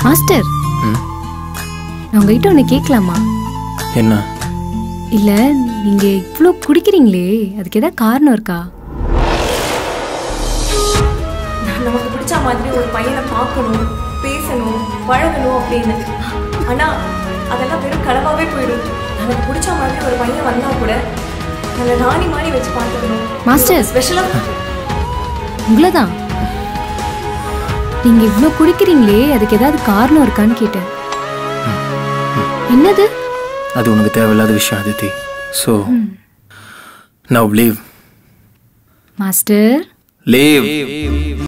Master ம். நான் உங்ககிட்ட ஒன்று கேட்கலாமா என்ன இல்ல நீங்க இவ்வளோ குடிக்கிறீங்களே அதுக்கு ஏதாவது காரணம் இருக்கா நமக்கு பிடிச்ச மாதிரி ஒரு பையனை பார்க்கணும் பேசணும் பழகணும் அப்படின்னு ஆனா அதெல்லாம் வெறும் கனவாவே போயிடும் நமக்கு பிடிச்ச மாதிரி ஒரு பையன் வந்தா கூட நல்ல ராணி மாதிரி வச்சு பார்த்துக்கணும் மாஸ்டர். ஸ்பெஷலா உங்களை தான் நீங்க இவ்வளோ குடிக்கிறீங்களே அதுக்கு ஏதாவது காரணம் இருக்கான்னு கேட்டேன் என்னது அது உனக்கு தேவையில்லாத விஷயம் Aditi so now leave master leave